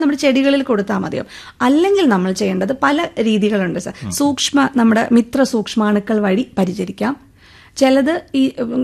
നമ്മുടെ ചെടികളിൽ കൊടുത്താൽ മതിയോ അല്ലെങ്കിൽ നമ്മൾ ചെയ്യേണ്ടത് പല രീതികളുണ്ട് സർ സൂക്ഷ്മ നമ്മുടെ മിത്ര സൂക്ഷ്മാണുക്കൾ വഴി പരിചരിക്കാം ചിലത് ഈ ഉം,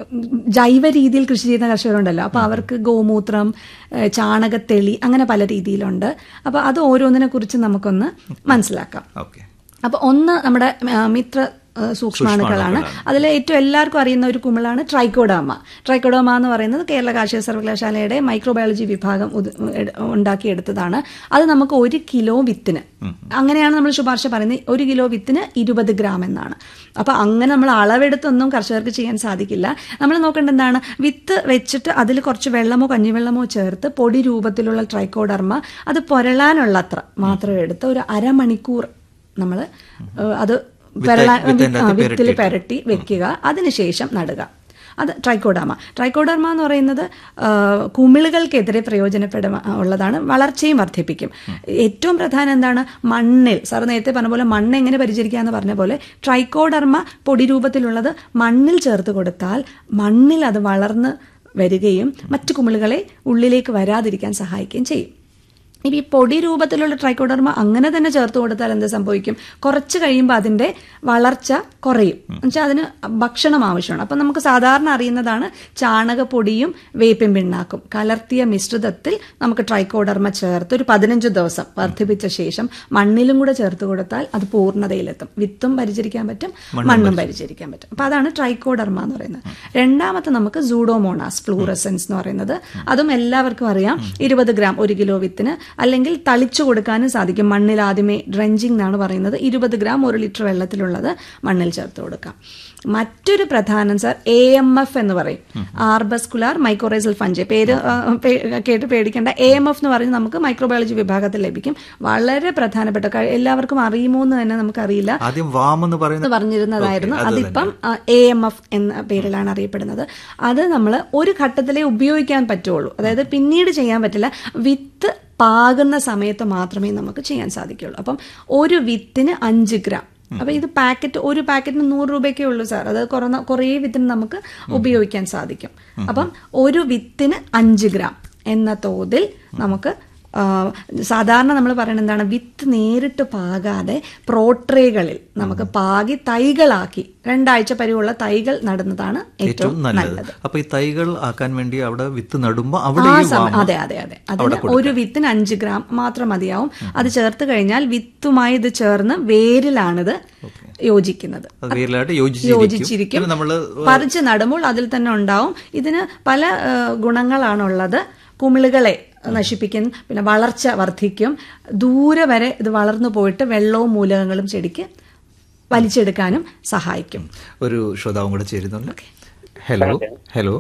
ജൈവ രീതിയിൽ കൃഷി ചെയ്യുന്ന കർഷകരുണ്ടല്ലോ അപ്പോൾ അവർക്ക് ഗോമൂത്രം ഏഹ്, ചാണകത്തെളി അങ്ങനെ പല രീതിയിലുണ്ട് അപ്പോൾ അത് ഓരോന്നിനെ കുറിച്ച് നമുക്കൊന്ന് മനസ്സിലാക്കാം ഓക്കെ അപ്പൊ ഒന്ന് നമ്മുടെ ആ, മിത്ര ആ, സൂക്ഷ്മാണുക്കളാണ് അതിൽ ഏറ്റവും എല്ലാവർക്കും അറിയുന്ന ഒരു കുമിളാണ് ട്രൈക്കോഡാമ ട്രൈക്കോഡോമ എന്ന് പറയുന്നത് കേരള കാർഷിക സർവകലാശാലയുടെ മൈക്രോബയോളജി വിഭാഗം ഉത്- എട്- ഉണ്ടാക്കിയെടുത്തതാണ് അത് നമുക്ക് ഒരു കിലോ വിത്തിന് അങ്ങനെയാണ് നമ്മൾ ശുപാർശ പറയുന്നത് ഒരു കിലോ വിത്തിന് ഇരുപത് ഗ്രാം എന്നാണ് അപ്പൊ അങ്ങനെ നമ്മൾ അളവെടുത്തൊന്നും കർഷകർക്ക് ചെയ്യാൻ സാധിക്കില്ല നമ്മൾ നോക്കേണ്ടത് എന്താണ് വിത്ത് വെച്ചിട്ട് അതിൽ കുറച്ച് വെള്ളമോ കഞ്ഞിവെള്ളമോ ചേർത്ത് പൊടി രൂപത്തിലുള്ള ട്രൈക്കോഡർമ അത് പൊരളാനുള്ള അത്ര മാത്രം എടുത്ത് ഒരു അരമണിക്കൂർ നമ്മൾ അത് പെരളാൻ വിത്തിന്റെ ആ, അകത്ത് വിത്തിൽ പെരട്ടി വെക്കുക അതിനുശേഷം നടുക അത് ട്രൈക്കോഡാമ ട്രൈക്കോഡർമ എന്ന് പറയുന്നത് ആ, കുമിളുകൾക്കെതിരെ പ്രയോജനപ്പെടുക ഉള്ളതാണ് വളർച്ചയും വർദ്ധിപ്പിക്കും ഏറ്റവും പ്രധാനം എന്താണ് മണ്ണിൽ സാർ നേരത്തെ പറഞ്ഞ പോലെ മണ്ണ് എങ്ങനെ പരിചരിക്കുക എന്ന് പറഞ്ഞ പോലെ ട്രൈക്കോഡർമ പൊടി രൂപത്തിലുള്ളത് മണ്ണിൽ ചേർത്ത് കൊടുത്താൽ മണ്ണിൽ അത് വളർന്ന് വരികയും മറ്റു കുമിളുകളെ ഉള്ളിലേക്ക് വരാതിരിക്കാൻ സഹായിക്കുകയും ചെയ്യും ഇനി ഈ പൊടി രൂപത്തിലുള്ള ട്രൈക്കോഡർമ അങ്ങനെ തന്നെ ചേർത്ത് കൊടുത്താൽ എന്ത് സംഭവിക്കും കുറച്ച് കഴിയുമ്പോൾ അതിന്റെ വളർച്ച കുറയും എന്നുവെച്ചാൽ അതിന് ഭക്ഷണം ആവശ്യമാണ് അപ്പം നമുക്ക് സാധാരണ അറിയുന്നതാണ് ചാണകപ്പൊടിയും വേപ്പിൻ പിണ്ണാക്കും കലർത്തിയ മിശ്രിതത്തിൽ നമുക്ക് ട്രൈക്കോഡർമ ചേർത്ത് ഒരു പതിനഞ്ച് ദിവസം വർദ്ധിപ്പിച്ച ശേഷം മണ്ണിലും കൂടെ ചേർത്ത് കൊടുത്താൽ അത് പൂർണ്ണതയിലെത്തും വിത്തും പരിചരിക്കാൻ പറ്റും മണ്ണും പരിചരിക്കാൻ പറ്റും അപ്പൊ അതാണ് ട്രൈക്കോഡർമ എന്ന് പറയുന്നത് രണ്ടാമത്തെ നമുക്ക് സൂഡോമോണാസ് ഫ്ലൂറസെൻസ് എന്ന് പറയുന്നത് അതും എല്ലാവർക്കും അറിയാം ഇരുപത് ഗ്രാം ഒരു കിലോ വിത്തിന് അല്ലെങ്കിൽ തളിച്ചു കൊടുക്കാനും സാധിക്കും മണ്ണിൽ ആദ്യമേ ഡ്രഞ്ചിങ് എന്നാണ് പറയുന്നത് ഇരുപത് ഗ്രാം ഒരു ലിറ്റർ വെള്ളത്തിലുള്ളത് മണ്ണിൽ ചേർത്ത് കൊടുക്കാം മറ്റൊരു പ്രധാനം സാർ എ എം എഫ് എന്ന് പറയും ആർബസ്കുലാർ മൈക്രോറൈസൽ ഫഞ്ച് പേര് ആ, പേ- കേട്ട് പേടിക്കേണ്ട എ എം എഫ് എന്ന് പറയുന്നത് നമുക്ക് മൈക്രോബയോളജി വിഭാഗത്തിൽ ലഭിക്കും വളരെ പ്രധാനപ്പെട്ട കാര്യം എല്ലാവർക്കും അറിയുമോ എന്ന് തന്നെ നമുക്കറിയില്ല ആദ്യം വാം എന്ന് പറയുന്നത് എന്ന് പറഞ്ഞിരുന്നതായിരുന്നു Okay, അത് അതിപ്പം എ എം എഫ് എന്ന പേരിലാണ് അറിയപ്പെടുന്നത് അത് നമ്മൾ ഒരു ഘട്ടത്തിലേ ഉപയോഗിക്കാൻ പറ്റുള്ളൂ അതായത് പിന്നീട് ചെയ്യാൻ പറ്റില്ല വിത്ത് പാകുന്ന സമയത്ത് മാത്രമേ നമുക്ക് ചെയ്യാൻ സാധിക്കുള്ളൂ അപ്പം ഒരു വിത്തിന് അഞ്ച് ഗ്രാം അപ്പൊ ഇത് പാക്കറ്റ് ഒരു പാക്കറ്റിന് നൂറ് രൂപയ്ക്കേ ഉള്ളൂ സാർ അത് കുറഞ്ഞ കുറേ വിത്തിന് നമുക്ക് ഉപയോഗിക്കാൻ സാധിക്കും അപ്പം ഒരു വിത്തിന് അഞ്ച് ഗ്രാം എന്ന തോതിൽ നമുക്ക് ആ, സാധാരണ നമ്മൾ പറയുന്നത് എന്താണ് വിത്ത് നേരിട്ട് പാകാതെ പ്രോട്രേകളിൽ നമുക്ക് പാകി തൈകളാക്കി രണ്ടാഴ്ച പരിവുള്ള തൈകൾ നടുന്നതാണ് ഏറ്റവും ഏറ്റവും നല്ലത് നല്ലത് അപ്പൊ ഈ തൈകൾ ആക്കാൻ വേണ്ടി അവിടെ വിത്ത് നടുമ്പോ അവിടെ ആ ഈ സമയം വാമ അതെ അതെ അതെ അതിന് ഒരു വിത്തിന് അഞ്ച് ഗ്രാം മാത്രം മതിയാവും അത് ചേർത്ത് കഴിഞ്ഞാൽ വിത്തുമായി ഇത് ചേർന്ന് വേരിലാണിത് യോജിക്കുന്നത് അത് വേരിലായിട്ട് യോജിച്ചിരിക്കും യോജിച്ചിരിക്കും പിന്നെ നമ്മള് പറിച്ച് നടുമ്പോൾ അതിൽ തന്നെ ഉണ്ടാവും ഇതിന് പല ആ, ഗുണങ്ങളാണുള്ളത് കുമിളുകളെ നശിപ്പിക്കും പിന്നെ വളർച്ച വർദ്ധിക്കും ദൂരെ വരെ ഇത് വളർന്നു പോയിട്ട് വെള്ളവും മൂലകങ്ങളും ചെടിക്ക് വലിച്ചെടുക്കാനും സഹായിക്കും ഒരു ശ്രോതാവും കൂടെ ചേരുന്നുണ്ട് ഹലോ ഹലോ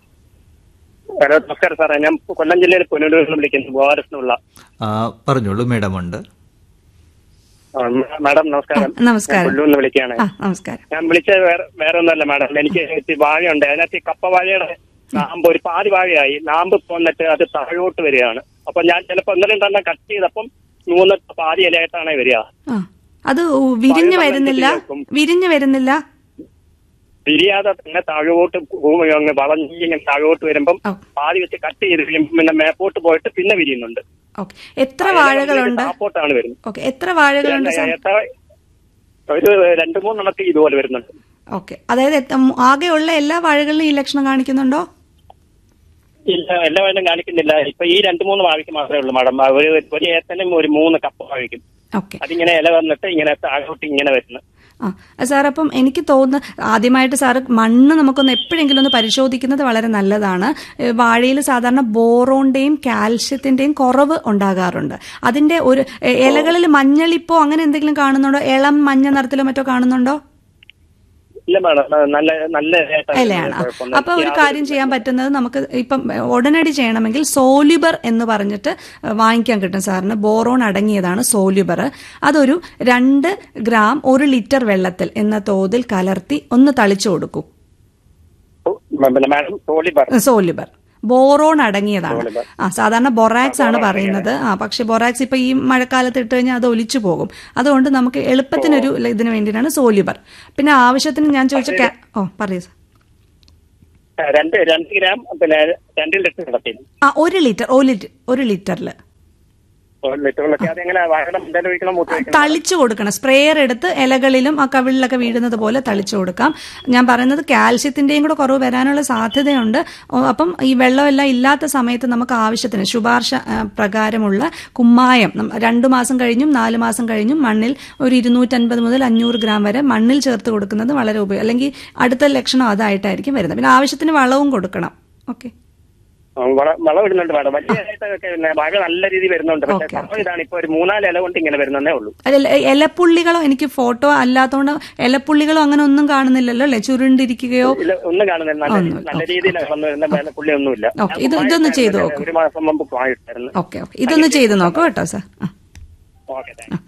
ഹലോ നമസ്കാരം സാറേ ഞാൻ കൊല്ലം ജില്ലയിൽ പുനലൂരിൽ നിന്ന് വിളിക്കുന്നു ഗോവാരത്തിനുള്ള ആ, പറഞ്ഞോളൂ മേഡം ഉണ്ട് മാഡം നമസ്കാരം നമസ്കാരം. ഞാൻ പുല്ലൂരിൽ നിന്ന് വിളിക്കുകയാണ് ആ നമസ്കാരം ഞാൻ വിളിച്ചത് വേറെ വേറെ ഒന്നുമല്ല മാഡം എനിക്ക് ഇച്ചിരി വാഴയുണ്ട് അതിനകത്ത് ഈ കപ്പ വാഴയുടെ നാമ്പ് ഒരു പാതി വാഴയായി നാമ്പ് പോന്നിട്ട് അത് താഴോട്ട് വരികയാണ് അപ്പൊ ഞാൻ ചിലപ്പോ ഒന്നിലും തന്നെ കട്ട് ചെയ്തപ്പം മൂന്ന് പാതി ഇലയായിട്ടാണ് വരിക ആ അത് വിരിഞ്ഞു പഴം വരുന്നില്ല വെച്ചിട്ട് വിരിഞ്ഞു വരുന്നില്ല തിരിയാതെ തന്നെ താഴോട്ട് ഭൂമി അങ്ങ് വളഞ്ഞ് ഇങ്ങനെ താഴോട്ട് വരുമ്പം ഓ. പാതി വെച്ച് കട്ട് ചെയ്ത് കഴിയുമ്പം പിന്നെ മേപ്പോട്ട് പോയിട്ട് പിന്നെ വിരിയുന്നുണ്ട് ഓക്കെ എത്ര വാഴകളുണ്ട് താപ്പോട്ടാണ് വരുന്നത് ഓക്കെ എത്ര വാഴകളുണ്ട് സാർ എത്ര- ഒരു രണ്ട് മൂന്നെണ്ണത്തിൽ ഇതുപോലെ വരുന്നുണ്ട് ഓക്കെ അതായത് എത്ത- ആകെയുള്ള എല്ലാ വാഴകളിലും ഈ ലക്ഷണം കാണിക്കുന്നുണ്ടോ ഇല്ല എല്ലാ വേണം കാണിക്കുന്നില്ല ഇപ്പൊ ഈ രണ്ട് മൂന്ന് വാഴയ്ക്ക് മാത്രമേ ഉള്ളൂ മാഡം ഒരു ഒരു ഏത്തനും ഒരു മൂന്ന് കപ്പ വാഴയ്ക്കും ഓക്കെ അതിങ്ങനെ ഇല വന്നിട്ട് ഇങ്ങനെ താഴോട്ട് ഇങ്ങനെ വരുന്നു ആ സാർ അപ്പം എനിക്ക് തോന്നുന്നു ആദ്യമായിട്ട് സാറ് മണ്ണ് നമുക്കൊന്ന് എപ്പോഴെങ്കിലും ഒന്ന് പരിശോധിക്കുന്നത് വളരെ നല്ലതാണ് വാഴയിൽ സാധാരണ ബോറോണിന്റെയും കാൽഷ്യത്തിന്റെയും കുറവ് ഉണ്ടാകാറുണ്ട് അതിന്റെ ഒരു എ- ഇലകളിൽ മഞ്ഞളിപ്പോ അങ്ങനെ എന്തെങ്കിലും കാണുന്നുണ്ടോ ഇളം മഞ്ഞ നിറത്തിലോ മറ്റോ കാണുന്നുണ്ടോ ഇല്ല മാഡം നല്ല നല്ല ഇലയായിട്ടാണ് ഇലയാണ് ആ. കുഴപ്പമൊന്നുമില്ല. അപ്പൊ ഒരു കാര്യം ചെയ്യാൻ പറ്റുന്നത് നമുക്ക് ഇപ്പം ഉടനടി ചെയ്യണമെങ്കിൽ സോല്യുബർ എന്ന് പറഞ്ഞിട്ട് വാങ്ങിക്കാൻ കിട്ടും സാറിന് ബോറോൺ അടങ്ങിയതാണ് സോല്യുബർ അതൊരു രണ്ട് ഗ്രാം ഒരു ലിറ്റർ വെള്ളത്തിൽ എന്ന തോതിൽ കലർത്തി ഒന്ന് തളിച്ചു കൊടുക്കൂ പിന്നെ മാഡം സോളിബർ സോല്യുബർ ബോറോൺ അടങ്ങിയതാണ് ആ സാധാരണ ബൊറാക്സ് ആണ് പറയുന്നത് ആ പക്ഷെ ബൊറാക്സ് ഇപ്പൊ ഈ മഴക്കാലത്ത് ഇട്ട് കഴിഞ്ഞാൽ അത് ഒലിച്ചു പോകും അതുകൊണ്ട് നമുക്ക് എളുപ്പത്തിനൊരു ഇതിന് വേണ്ടിയിട്ടാണ് സോല്യുബർ പിന്നെ ആവശ്യത്തിന് ഞാൻ ചോദിച്ച കാ- ഓ പറയൂ സാർ രണ്ട് രണ്ട് ഗ്രാം പിന്നെ രണ്ട് ലിറ്റർ കിടത്തി ആ ഒരു ലിറ്റർ ഒരു ലിറ്റർ ഒരു ലിറ്ററിൽ ലിറ്ററിലൊക്കെ അതെങ്ങനെ വാഴയുടെ മണ്ടയിൽ ഒഴിക്കണം മൂത്ത് ഒഴിക്കണം തളിച്ചു കൊടുക്കണം സ്പ്രേയർ എടുത്ത് ഇലകളിലും ആ കവിളിലൊക്കെ വീഴുന്നത് പോലെ തളിച്ചു കൊടുക്കാം ഞാൻ പറയുന്നത് കാൽസ്യത്തിന്റെയും കൂടെ കുറവ് വരാനുള്ള സാധ്യതയുണ്ട് ഓ, അപ്പം ഈ വെള്ളമെല്ലാം ഇല്ലാത്ത സമയത്ത് നമുക്ക് ആവശ്യത്തിന് ശുപാർശ ആ, പ്രകാരമുള്ള കുമ്മായം നം- രണ്ടു മാസം കഴിഞ്ഞും നാല് മാസം കഴിഞ്ഞും മണ്ണിൽ ഒരു ഇരുന്നൂറ്റൻപത് മുതൽ അഞ്ഞൂറ് ഗ്രാം വരെ മണ്ണിൽ ചേർത്ത് കൊടുക്കുന്നത് വളരെ ഉപയോഗം അല്ലെങ്കിൽ അടുത്ത ലക്ഷണം അതായിട്ടായിരിക്കും വരുന്നത് പിന്നെ ആവശ്യത്തിന് വളവും കൊടുക്കണം ഓക്കെ ആ, വള- വളം ഇടുന്നുണ്ട് മാഡം വലിയതായിട്ടൊക്കെ പിന്നെ വാഴ നല്ല രീതിയിൽ വരുന്നുണ്ട് പക്ഷേ ഓക്കെ, സംഭവം ഇതാണ് ഇപ്പൊ ഒരു മൂന്നാല് ഇല കൊണ്ട് ഇങ്ങനെ വരുന്നതേ ഉള്ളൂ അല്ല ഇലപ്പുള്ളികളോ എനിക്ക് ഫോട്ടോ അല്ലാത്തതുകൊണ്ട് ഇലപ്പുള്ളികളോ അങ്ങനെ ഒന്നും കാണുന്നില്ലല്ലോ അല്ലെ ചുരുണ്ടിരിക്കുകയോ ഇല്ല ഒന്നും കാണുന്നില്ല നല്ല രീതി- നല്ല രീതിയിൽ വന്നു വരുന്ന മേലെ പുള്ളി ഒന്നുമില്ല ഓക്കെ, ഇത് ഇതൊന്ന് ചെയ്ത് നോക്കൂ. ഒരു മാസം മുമ്പ് വാങ്ങിട്ടായിരുന്നു ഓക്കെ ഓക്കെ ഇതൊന്ന് ചെയ്ത് നോക്കൂ കേട്ടോ സാർ ആ ഓക്കെ താങ്ക്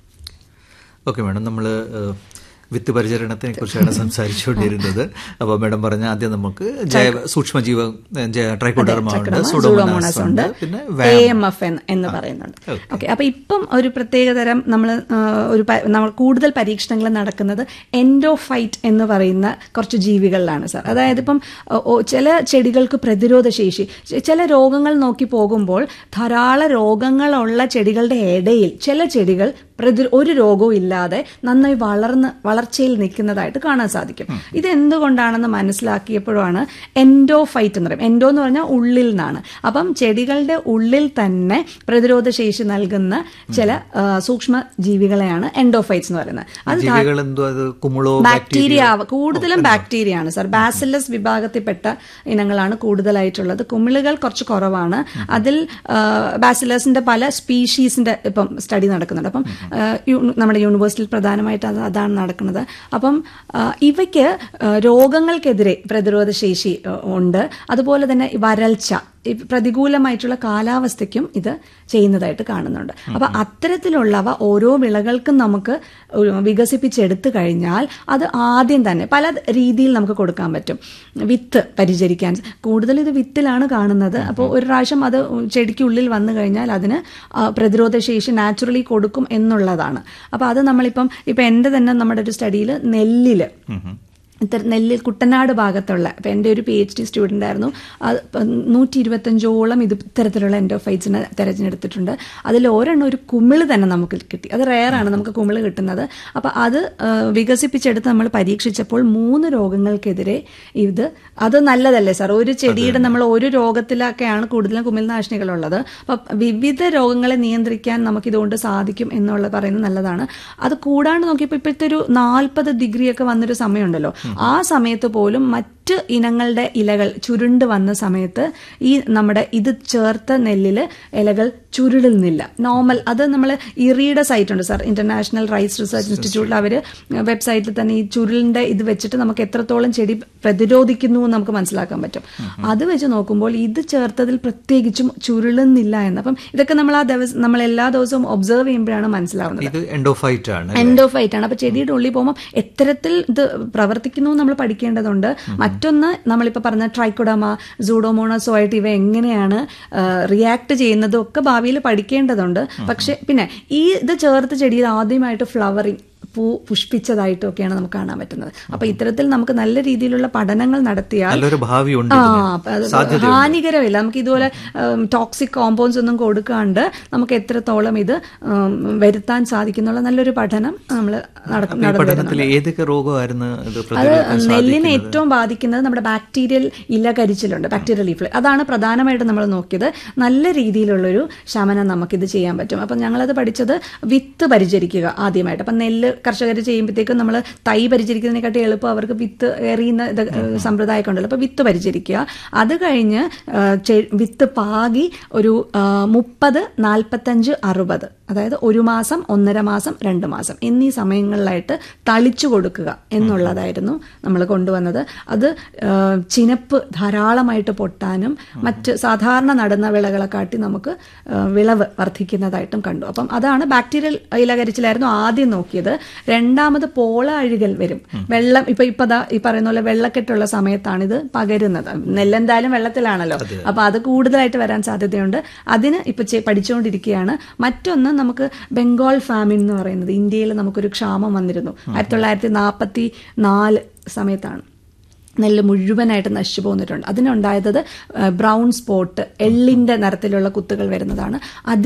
ഓക്കെ മാഡം നമ്മൾ വിത്ത് പരിചരണത്തിനെ കുറിച്ചാണ് സംസാരിച്ചുകൊണ്ടിരുന്നത് അപ്പോൾ മാഡം പറഞ്ഞ ആദ്യം നമുക്ക് ജൈവ സൂക്ഷ്മജീവ ട്രൈക്കോഡർമ ഉണ്ട് സുഡോമോണാസ് ഉണ്ട് പിന്നെ എ എം എഫ് എന്ന് പറയുന്നുണ്ട് ഓക്കെ അപ്പൊ ഇപ്പം ഒരു പ്രത്യേകതരം നമ്മൾ ഒരു പ- നമ്മൾ കൂടുതൽ പരീക്ഷണങ്ങൾ നടക്കുന്നത് എൻഡോഫൈറ്റ് എന്ന് പറയുന്ന കുറച്ച് ജീവികളിലാണ് സാർ അതായത് ഇപ്പം ഓ, ഓ, ചില ചെടികൾക്ക് പ്രതിരോധ ശേഷി ചെ- ചില രോഗങ്ങൾ നോക്കി പോകുമ്പോൾ ധാരാളം രോഗങ്ങളുള്ള ചെടികളുടെ ഇടയിൽ ചില ചെടികൾ പ്രതി ഒരു രോഗവും ഇല്ലാതെ നന്നായി വളർന്ന് വളർച്ചയിൽ നിൽക്കുന്നതായിട്ട് കാണാൻ സാധിക്കും ഇത് എന്തുകൊണ്ടാണെന്ന് മനസ്സിലാക്കിയപ്പോഴാണ് എൻഡോഫൈറ്റ് എന്ന് പറയും എൻഡോ എന്ന് പറഞ്ഞാൽ ഉള്ളിൽ നിന്നാണ് അപ്പം ചെടികളുടെ ഉള്ളിൽ തന്നെ പ്രതിരോധ ശേഷി നൽകുന്ന ചില ആ, സൂക്ഷ്മ ജീവികളെയാണ് എൻഡോഫൈറ്റ്സ് എന്ന് പറയുന്നത് അത് ധാ- ജീവികൾ എന്തോ അത് കുമിളോ ബാക്ടീരിയ കൂടുതലും ബാക്ടീരിയ ആണ് സാർ ബാസിലസ് വിഭാഗത്തിൽപ്പെട്ട ഇനങ്ങളാണ് കൂടുതലായിട്ടുള്ളത് കുമിളുകൾ കുറച്ച് കുറവാണ് അതിൽ ആ, ബാസിലസിന്റെ പല സ്പീഷീസിന്റെ ഇപ്പം സ്റ്റഡി നടക്കുന്നുണ്ട് അപ്പം ആ, യു- നമ്മുടെ യൂണിവേഴ്സിറ്റിയിൽ പ്രധാനമായിട്ട് അത് അതാണ് നടക്കുന്നത് അപ്പം ആ, ഇവയ്ക്ക് ആ, രോഗങ്ങൾക്കെതിരെ പ്രതിരോധ ശേഷി ആ, ഉണ്ട് അതുപോലെ തന്നെ ഈ വരൾച്ച ഈ പ്രതികൂലമായിട്ടുള്ള കാലാവസ്ഥയ്ക്കും ഇത് ചെയ്യുന്നതായിട്ട് കാണുന്നുണ്ട് അപ്പൊ അത്തരത്തിലുള്ളവ ഓരോ വിളകൾക്കും നമുക്ക് ഒരു വികസിപ്പിച്ചെടുത്തു കഴിഞ്ഞാൽ അത് ആദ്യം തന്നെ പല രീതിയിൽ നമുക്ക് കൊടുക്കാൻ പറ്റും വിത്ത് പരിചരിക്കാൻ കൂടുതൽ ഇത് വിത്തിലാണ് കാണുന്നത് അപ്പോൾ ഒരു പ്രാവശ്യം അത് ചെടിക്കുള്ളിൽ വന്നു കഴിഞ്ഞാൽ അതിന് ആ, പ്രതിരോധ ശേഷി നാച്ചുറലി കൊടുക്കും എന്നുള്ളതാണ് അപ്പോൾ അത് നമ്മളിപ്പം ഇപ്പം എൻ്റെ തന്നെ നമ്മുടെ ഒരു സ്റ്റഡിയിൽ നെല്ലില് ഇത്തരം നെല്ലിൽ കുട്ടനാട് ഭാഗത്തുള്ള ഇപ്പം എൻ്റെ ഒരു പി എച്ച് ഡി സ്റ്റുഡൻ്റ് ആയിരുന്നു അത് ഇപ്പം നൂറ്റി ഇരുപത്തഞ്ചോളം ഇത് ഇത്തരത്തിലുള്ള എൻഡോഫൈറ്റ്സിനെ തിരഞ്ഞെടുത്തിട്ടുണ്ട് അതിൽ ഒരെണ്ണം ഒരു കുമിള് തന്നെ നമുക്ക് കിട്ടി അത് റെയറാണ് നമുക്ക് കുമിള് കിട്ടുന്നത് അപ്പം അത് ആ, വികസിപ്പിച്ചെടുത്ത് നമ്മൾ പരീക്ഷിച്ചപ്പോൾ മൂന്ന് രോഗങ്ങൾക്കെതിരെ ഇത് അത് നല്ലതല്ലേ സാർ ഒരു ചെടിയുടെ നമ്മൾ ഒരു രോഗത്തിലൊക്കെയാണ് കൂടുതലും കുമിൾനാശിനികളുള്ളത് അപ്പം വിവിധ രോഗങ്ങളെ നിയന്ത്രിക്കാൻ നമുക്ക് ഇതുകൊണ്ട് സാധിക്കും എന്നുള്ളത് പറയുന്നത് നല്ലതാണ് അത് കൂടാണ്ട് നോക്കിയപ്പോൾ ഇപ്പോഴത്തെ ഒരു നാൽപ്പത് ഡിഗ്രി ഒക്കെ വന്നൊരു സമയമുണ്ടല്ലോ ആ സമയത്ത് പോലും മറ്റ് ഇനങ്ങളുടെ ഇലകൾ ചുരുണ്ട് വന്ന സമയത്ത് ഈ നമ്മുടെ ഇത് ചേർത്ത നെല്ലില് ഇലകൾ ചുരുളുന്നില്ല നോർമൽ അത് നമ്മൾ ഇറിയുടെ സൈറ്റ് ഉണ്ട് സാർ ഇന്റർനാഷണൽ റൈസ് റിസർച്ച് ഇൻസ്റ്റിറ്റ്യൂട്ടിൽ അവർ വെബ്സൈറ്റിൽ തന്നെ ഈ ചുരുളിന്റെ ഇത് വെച്ചിട്ട് നമുക്ക് എത്രത്തോളം ചെടി പ്രതിരോധിക്കുന്നു എന്ന് നമുക്ക് മനസ്സിലാക്കാൻ പറ്റും അത് വെച്ച് നോക്കുമ്പോൾ ഇത് ചേർത്തതിൽ പ്രത്യേകിച്ചും ചുരുളുന്നില്ല എന്ന് അപ്പം ഇതൊക്കെ നമ്മൾ ആ ദിവസം നമ്മൾ എല്ലാ ദിവസവും ഒബ്സർവ് ചെയ്യുമ്പോഴാണ് മനസ്സിലാവുന്നത് ഇത് എൻഡോഫൈറ്റ് ആണ് എൻഡോഫൈറ്റ് ആണ് അപ്പൊ ചെടിയുടെ ഉള്ളിൽ പോകുമ്പോൾ എത്തരത്തിൽ ഇത് പ്രവർത്തിക്കുന്നു എന്ന് നമ്മൾ പഠിക്കേണ്ടതുണ്ട് മറ്റൊന്ന് നമ്മളിപ്പോൾ പറഞ്ഞ ട്രൈക്കോഡമ സൂഡോമോണസോ ആയിട്ട് ഇവ എങ്ങനെയാണ് റിയാക്ട് ചെയ്യുന്നതും ഒക്കെ ഭാവിയിൽ പഠിക്കേണ്ടതുണ്ട് പക്ഷെ പിന്നെ ഈ ഇത് ചേർത്ത് ചെടിയിൽ ആദ്യമായിട്ട് ഫ്ലവറിങ് പൂ പുഷ്പിച്ചതായിട്ടും ഒക്കെയാണ് നമുക്ക് കാണാൻ പറ്റുന്നത് അപ്പൊ ഇത്തരത്തിൽ നമുക്ക് നല്ല രീതിയിലുള്ള പഠനങ്ങൾ നടത്തിയാൽ നല്ലൊരു ഭാവിയുണ്ട് ആ ഇതിന്. അപ്പൊ അത് ഹാനികരമില്ല നമുക്ക് ഇതുപോലെ ടോക്സിക് കോമ്പൗണ്ട്സ് ഒന്നും കൊടുക്കാണ്ട് നമുക്ക് എത്രത്തോളം ഇത് ഉം, വരുത്താൻ സാധിക്കുന്നുള്ള നല്ലൊരു പഠനം നമ്മൾ അപ്പൊ ഈ പഠനത്തിൽ ഏതൊക്കെ രോഗമായിരുന്നു ഇത് അത് പ്രതിരോധിക്കാൻ നെല്ലിനെ സാധിക്കുന്നത്? ഏറ്റവും ബാധിക്കുന്നത് നമ്മുടെ ബാക്ടീരിയൽ ഇല കരിച്ചിലുണ്ട് ബാക്ടീരിയൽ ലീഫ് അതാണ് പ്രധാനമായിട്ടും നമ്മൾ നോക്കിയത് നല്ല രീതിയിലുള്ളൊരു ശമനം നമുക്കിത് ചെയ്യാൻ പറ്റും അപ്പം ഞങ്ങളത് പഠിച്ചത് വിത്ത് പരിചരിക്കുക ആദ്യമായിട്ട് അപ്പം നെല്ല് കർഷകർ ചെയ്യുമ്പോഴത്തേക്കും നമ്മൾ തൈ പരിചരിക്കുന്നതിനെക്കാട്ടി എളുപ്പം അവർക്ക് വിത്ത് എറിയുന്ന ഇത് സമ്പ്രദായമൊക്കെ ഉണ്ടല്ലോ അപ്പോൾ വിത്ത് പരിചരിക്കുക അത് കഴിഞ്ഞ് ആ, ചെ- വിത്ത് പാകി ഒരു ആ, മുപ്പത് നാൽപ്പത്തഞ്ച് അറുപത് അതായത് ഒരു മാസം ഒന്നര മാസം രണ്ട് മാസം എന്നീ സമയങ്ങളിലായിട്ട് തളിച്ചു കൊടുക്കുക എന്നുള്ളതായിരുന്നു നമ്മൾ കൊണ്ടുവന്നത് അത് ആ, ചിനപ്പ് ധാരാളമായിട്ട് പൊട്ടാനും മറ്റ് സാധാരണ നടുന്ന വിളകളെ കാട്ടി നമുക്ക് ആ, വിളവ് വർദ്ധിക്കുന്നതായിട്ടും കണ്ടു അപ്പം അതാണ് ബാക്ടീരിയൽ ഇലകരിച്ചിലായിരുന്നു ആദ്യം നോക്കിയത് രണ്ടാമത് പോള അഴുകൽ വരും വെള്ളം ഇപ്പൊ ഇപ്പൊ ദാ ഈ പറയുന്ന പോലെ വെള്ളക്കെട്ടുള്ള സമയത്താണ് ഇത് പകരുന്നത് നെല്ലെന്തായാലും വെള്ളത്തിലാണല്ലോ അപ്പൊ അത് കൂടുതലായിട്ട് വരാൻ സാധ്യതയുണ്ട് അതിന് ഇപ്പൊ ചെ- പഠിച്ചുകൊണ്ടിരിക്കുകയാണ് മറ്റൊന്ന് നമുക്ക് ബംഗാൾ ഫാമിൻ എന്ന് പറയുന്നത് ഇന്ത്യയിൽ നമുക്കൊരു ക്ഷാമം വന്നിരുന്നു ആയിരത്തി തൊള്ളായിരത്തി നാൽപ്പത്തി നാല് സമയത്താണ് നെല്ല് മുഴുവനായിട്ട് നശിച്ചു പോന്നിട്ടുണ്ട് അതിനുണ്ടായത് ബ്രൗൺ സ്പോട്ട് എള്ളിന്റെ നിറത്തിലുള്ള കുത്തുകൾ വരുന്നതാണ് അതിന്